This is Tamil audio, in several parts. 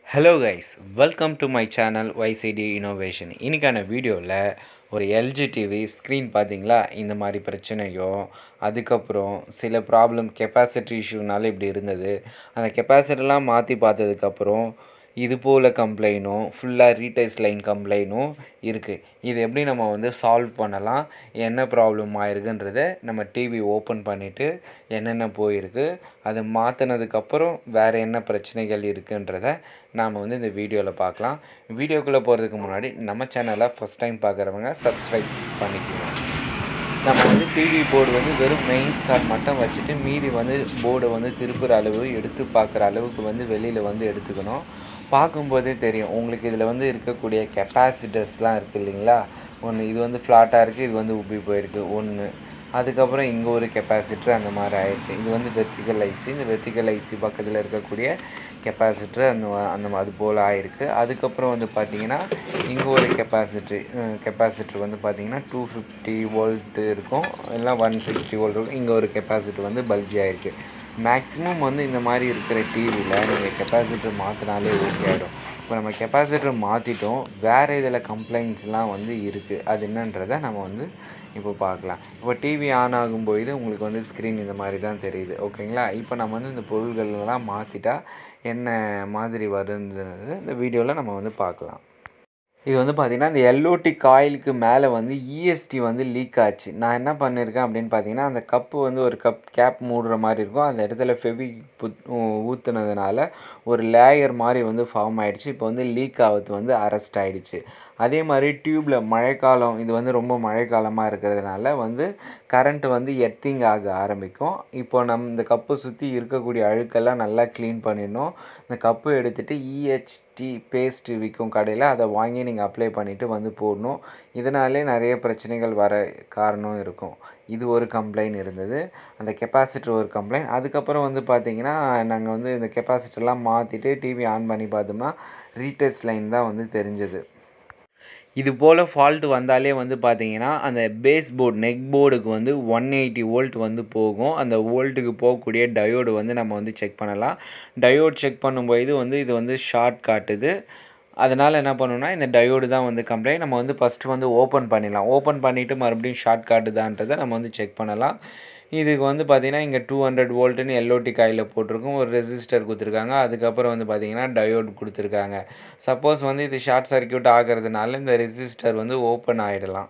hello guys welcome to my channel YCD innovation இன்றைக்கான வீடியோவில் ஒரு எல்ஜி டிவி ஸ்க்ரீன் பார்த்தீங்களா இந்த மாதிரி பிரச்சனையும் அதுக்கப்புறம் சில ப்ராப்ளம் கெப்பாசிட்டி இஷ்யூனால இப்படி இருந்தது அந்த கெப்பாசிட்டிலாம் மாற்றி பார்த்ததுக்கப்புறம் இது போல் கம்ப்ளைண்ட்டும் ஃபுல்லாக ரீடைஸ் லைன் கம்ப்ளைண்ட்டும் இருக்குது இது எப்படி நம்ம வந்து சால்வ் பண்ணலாம் என்ன ப்ராப்ளம் ஆயிருக்குன்றதை நம்ம டிவி ஓப்பன் பண்ணிவிட்டு என்னென்ன போயிருக்கு அதை மாற்றினதுக்கப்புறம் வேறு என்ன பிரச்சனைகள் இருக்குன்றத நாம் வந்து இந்த வீடியோவில் பார்க்கலாம் வீடியோக்குள்ளே போகிறதுக்கு முன்னாடி நம்ம சேனலை ஃபஸ்ட் டைம் பார்க்குறவங்க சப்ஸ்கிரைப் பண்ணிக்கோங்க நம்ம வந்து டிவி போர்டு வந்து வெறும் மெயின்ஸ் கார்டு மட்டும் வச்சுட்டு மீதி வந்து போர்டை வந்து திருப்புற அளவு எடுத்து பார்க்குற அளவுக்கு வந்து வெளியில் வந்து எடுத்துக்கணும் பார்க்கும்போதே தெரியும் உங்களுக்கு இதில் வந்து இருக்கக்கூடிய கெப்பாசிட்டர்ஸ்லாம் இருக்குது இல்லைங்களா ஒன்று இது வந்து ஃப்ளாட்டாக இருக்குது இது வந்து உப்பி போயிருக்கு ஒன்று அதுக்கப்புறம் இங்கே ஒரு கெப்பாசிட்டர் அந்த மாதிரி ஆயிருக்கு இது வந்து வெர்டிக்கல் ஐசி இந்த வெர்டிக்கல் ஐசி பக்கத்தில் இருக்கக்கூடிய கெப்பாசிட்டர் அந்த அந்த அது போல் ஆயிருக்கு அதுக்கப்புறம் வந்து பார்த்திங்கன்னா இங்கே ஒரு கெப்பாசிட்ரு கெப்பாசிட்டர் வந்து பார்த்திங்கன்னா டூ ஃபிஃப்டி வோல்ட்டு இருக்கும் இல்லை ஒன் சிக்ஸ்டி வோல்ட் இருக்கும் இங்கே ஒரு கெப்பாசிட்டர் வந்து பல்ஜி ஆயிருக்கு மேக்ஸிமம் வந்து இந்த மாதிரி இருக்கிற டிவியில் நீங்கள் கெப்பாசிட்டர் மாற்றினாலே ஓகே ஆகிடும் இப்போ நம்ம கெப்பாசிட்டர் மாற்றிட்டோம் வேறு இதில் கம்ப்ளைண்ட்ஸ்லாம் வந்து இருக்குது அது என்னன்றதை நம்ம வந்து இப்போ பார்க்கலாம் இப்போ டிவி ஆன் ஆகும்போது உங்களுக்கு வந்து ஸ்க்ரீன் இந்த மாதிரி தான் தெரியுது ஓகேங்களா இப்போ நம்ம வந்து இந்த பொருள்களெல்லாம் மாற்றிட்டா என்ன மாதிரி வருதுன்றது இந்த வீடியோவில் நம்ம வந்து பார்க்கலாம் இது வந்து பார்த்திங்கன்னா இந்த எல்ஓடி காயிலுக்கு மேலே வந்து இஎஸ்டி வந்து லீக் ஆச்சு நான் என்ன பண்ணியிருக்கேன் அப்படின்னு பார்த்தீங்கன்னா அந்த கப்பு வந்து ஒரு கப் கேப் மூடுற மாதிரி இருக்கும் அந்த இடத்துல ஃபெவி புத் ஊற்றுனதுனால ஒரு லேயர் மாதிரி வந்து ஃபார்ம் ஆகிடுச்சு இப்போ வந்து லீக் ஆகிறது வந்து அரெஸ்ட் ஆகிடுச்சு அதே மாதிரி டியூப்பில் மழைக்காலம் இது வந்து ரொம்ப மழைக்காலமாக இருக்கிறதுனால வந்து கரண்ட்டு வந்து எர்த்திங் ஆக ஆரம்பிக்கும் இப்போ நம்ம இந்த கப்பு சுற்றி இருக்கக்கூடிய அழுக்கெல்லாம் நல்லா க்ளீன் பண்ணிடணும் இந்த கப்பு எடுத்துகிட்டு இஹெச்டி பேஸ்ட் விற்கும் கடையில் அதை வாங்கி நீங்கள் அப்ளை பண்ணிவிட்டு வந்து போடணும் இதனாலே நிறைய பிரச்சனைகள் வர காரணம் இருக்கும் இது ஒரு கம்ப்ளைண்ட் இருந்தது அந்த கெப்பாசிட்டர் ஒரு கம்ப்ளைண்ட் அதுக்கப்புறம் வந்து பார்த்திங்கன்னா நாங்கள் வந்து இந்த கெப்பாசிட்டர்லாம் மாற்றிட்டு டிவி ஆன் பண்ணி பார்த்தோம்னா ரீடெஸ்ட் லைன் தான் வந்து தெரிஞ்சது இது போல் ஃபால்ட்டு வந்தாலே வந்து பார்த்தீங்கன்னா அந்த பேஸ் போர்டு நெக் போர்டுக்கு வந்து ஒன் எயிட்டி வோல்ட் வந்து போகும் அந்த வோல்ட்டுக்கு போகக்கூடிய டயோடு வந்து நம்ம வந்து செக் பண்ணலாம் டயோட் செக் பண்ணும்போது வந்து இது வந்து ஷார்ட் காட்டுது அதனால் என்ன பண்ணணும்னா இந்த டயோடு தான் வந்து கம்ப்ளைண்ட் நம்ம வந்து ஃபஸ்ட்டு வந்து ஓப்பன் பண்ணிடலாம் ஓப்பன் பண்ணிவிட்டு மறுபடியும் ஷார்ட் காட்டுதான்றதை நம்ம வந்து செக் பண்ணலாம் இதுக்கு வந்து பார்த்திங்கன்னா இங்கே டூ ஹண்ட்ரட் வோல்ட்டுன்னு எல்ஓடி காயில் போட்டிருக்கும் ஒரு ரெசிஸ்டர் கொடுத்துருக்காங்க அதுக்கப்புறம் வந்து பார்த்திங்கன்னா டயோடு கொடுத்துருக்காங்க சப்போஸ் வந்து இது ஷார்ட் சர்க்கியூட் ஆகிறதுனால இந்த ரெசிஸ்டர் வந்து ஓப்பன் ஆகிடலாம்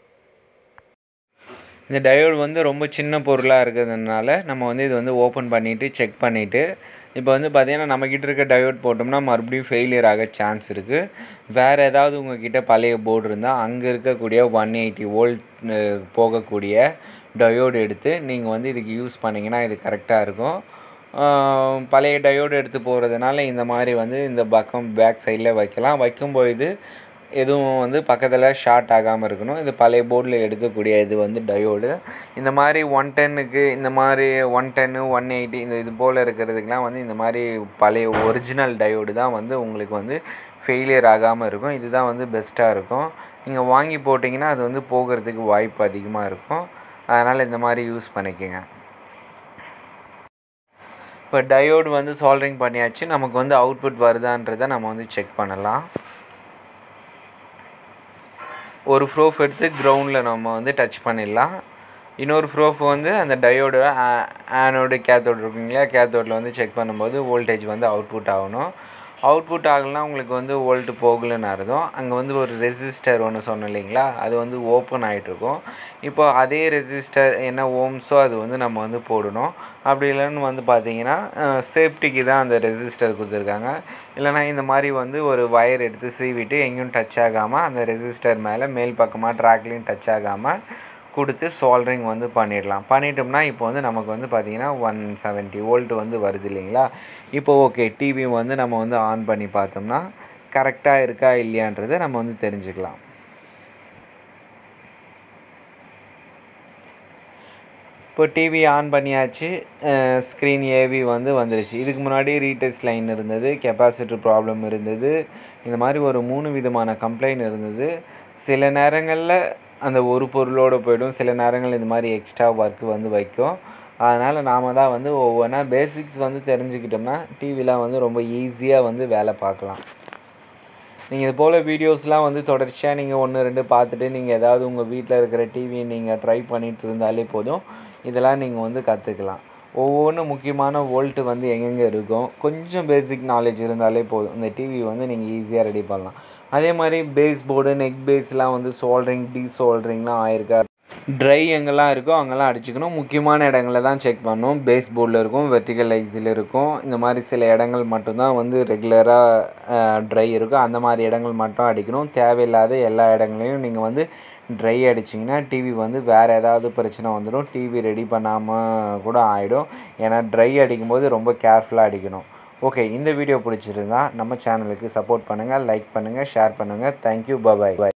இந்த டயோடு வந்து ரொம்ப சின்ன பொருளாக இருக்கிறதுனால நம்ம வந்து இது வந்து ஓப்பன் பண்ணிவிட்டு செக் பண்ணிவிட்டு இப்போ வந்து பார்த்திங்கன்னா நம்மக்கிட்ட இருக்க டயோட் போட்டோம்னா மறுபடியும் ஃபெயிலியர் ஆக சான்ஸ் இருக்குது வேறு ஏதாவது உங்ககிட்ட பழைய போர்டு இருந்தால் அங்கே இருக்கக்கூடிய ஒன் எயிட்டி வோல்ட் போகக்கூடிய டயோடு எடுத்து நீங்கள் வந்து இதுக்கு யூஸ் பண்ணிங்கன்னா இது கரெக்டாக இருக்கும் பழைய டயோடு எடுத்து போகிறதுனால இந்த மாதிரி வந்து இந்த பக்கம் பேக் சைடில் வைக்கலாம் வைக்கும்போது எதுவும் வந்து பக்கத்தில் ஷார்ட் ஆகாமல் இருக்கணும் இது பழைய போர்டில் எடுக்கக்கூடிய இது வந்து டயோடு இந்த மாதிரி ஒன் டென்னுக்கு இந்த மாதிரி ஒன் டென்னு ஒன் எயிட்டி இந்த இது போல் இருக்கிறதுக்கெலாம் வந்து இந்த மாதிரி பழைய ஒரிஜினல் டயோடு தான் வந்து உங்களுக்கு வந்து ஃபெயிலியர் ஆகாமல் இருக்கும் இதுதான் வந்து பெஸ்ட்டாக இருக்கும் நீங்கள் வாங்கி போட்டிங்கன்னா அது வந்து போகிறதுக்கு வாய்ப்பு அதிகமாக இருக்கும் அதனால் இந்த மாதிரி யூஸ் பண்ணிக்கோங்க இப்போ டயோடு வந்து சால்ட்ரிங் பண்ணியாச்சு நமக்கு வந்து அவுட்புட் வருதான்றதை நம்ம வந்து செக் பண்ணலாம் ஒரு ப்ரூஃப் எடுத்து கிரவுண்டில் நம்ம வந்து டச் பண்ணிடலாம் இன்னொரு ப்ரூஃப் வந்து அந்த டயோடு ஆனோடு கேத்தோடு இருக்குங்களா கேத்தோடில் வந்து செக் பண்ணும்போது வோல்டேஜ் வந்து அவுட்புட் ஆகணும் அவுட்புட் ஆகலைன்னா உங்களுக்கு வந்து வோல்ட்டு போகலன்னு அர்த்தம் அங்கே வந்து ஒரு ரெசிஸ்டர் ஒன்று சொன்னோம் இல்லைங்களா அது வந்து ஓப்பன் ஆகிட்ருக்கும் இப்போ அதே ரெசிஸ்டர் என்ன ஓம்ஸோ அது வந்து நம்ம வந்து போடணும் அப்படி இல்லைன்னு வந்து பார்த்தீங்கன்னா சேஃப்டிக்கு தான் அந்த ரெசிஸ்டர் கொடுத்துருக்காங்க இல்லைனா இந்த மாதிரி வந்து ஒரு ஒயர் எடுத்து சீவிட்டு எங்கேயும் டச் ஆகாமல் அந்த ரெசிஸ்டர் மேலே மேல் பக்கமாக ட்ராக்லேயும் டச் ஆகாமல் கொடுத்து சால்ட்ரிங் வந்து பண்ணிடலாம் பண்ணிட்டோம்னா இப்போ வந்து நமக்கு வந்து பார்த்திங்கன்னா ஒன் செவன்ட்டி வோல்ட் வந்து வருது இல்லைங்களா இப்போ ஓகே டிவி வந்து நம்ம வந்து ஆன் பண்ணி பார்த்தோம்னா கரெக்டாக இருக்கா இல்லையான்றதை நம்ம வந்து தெரிஞ்சுக்கலாம் இப்போ டிவி ஆன் பண்ணியாச்சு ஸ்க்ரீன் ஏவி வந்து வந்துருச்சு இதுக்கு முன்னாடி ரீடெஸ்ட் லைன் இருந்தது கெப்பாசிட்டர் ப்ராப்ளம் இருந்தது இந்த மாதிரி ஒரு மூணு விதமான கம்ப்ளைண்ட் இருந்தது சில நேரங்களில் அந்த ஒரு பொருளோடு போய்டும் சில நேரங்கள் இந்த மாதிரி எக்ஸ்ட்ரா ஒர்க்கு வந்து வைக்கும் அதனால் நாம் தான் வந்து ஒவ்வொன்றா பேசிக்ஸ் வந்து தெரிஞ்சுக்கிட்டோம்னா டிவியில் வந்து ரொம்ப ஈஸியாக வந்து வேலை பார்க்கலாம் நீங்கள் இது போல் வீடியோஸ்லாம் வந்து தொடர்ச்சியாக நீங்கள் ஒன்று ரெண்டு பார்த்துட்டு நீங்கள் ஏதாவது உங்கள் வீட்டில் இருக்கிற டிவியை நீங்கள் ட்ரை பண்ணிட்டு இருந்தாலே போதும் இதெல்லாம் நீங்கள் வந்து கற்றுக்கலாம் ஒவ்வொன்றும் முக்கியமான வோல்ட்டு வந்து எங்கெங்கே இருக்கும் கொஞ்சம் பேசிக் நாலேஜ் இருந்தாலே போதும் இந்த டிவி வந்து நீங்கள் ஈஸியாக ரெடி பண்ணலாம் அதே மாதிரி பேஸ் போர்டு நெக் பேஸ்லாம் வந்து சோல்ட்ரிங் டீ சோல்ட்ரிங்லாம் ஆயிருக்கா ட்ரை எங்கெல்லாம் இருக்கோ அங்கெல்லாம் அடிச்சுக்கணும் முக்கியமான இடங்கள தான் செக் பண்ணணும் பேஸ் போர்டில் இருக்கும் வெர்டிகல் ஐஸில் இருக்கும் இந்த மாதிரி சில இடங்கள் மட்டும்தான் வந்து ரெகுலராக ட்ரை இருக்கும் அந்த மாதிரி இடங்கள் மட்டும் அடிக்கணும் தேவையில்லாத எல்லா இடங்களையும் நீங்கள் வந்து ட்ரை அடிச்சிங்கன்னா டிவி வந்து வேறு ஏதாவது பிரச்சனை வந்துடும் டிவி ரெடி பண்ணாமல் கூட ஆகிடும் ஏன்னா ட்ரை அடிக்கும்போது ரொம்ப கேர்ஃபுல்லாக அடிக்கணும் ஓகே இந்த வீடியோ பிடிச்சிருந்தா நம்ம சேனலுக்கு சப்போர்ட் பண்ணுங்கள் லைக் பண்ணுங்கள் ஷேர் பண்ணுங்கள் தேங்க்யூ பபாய் பாய்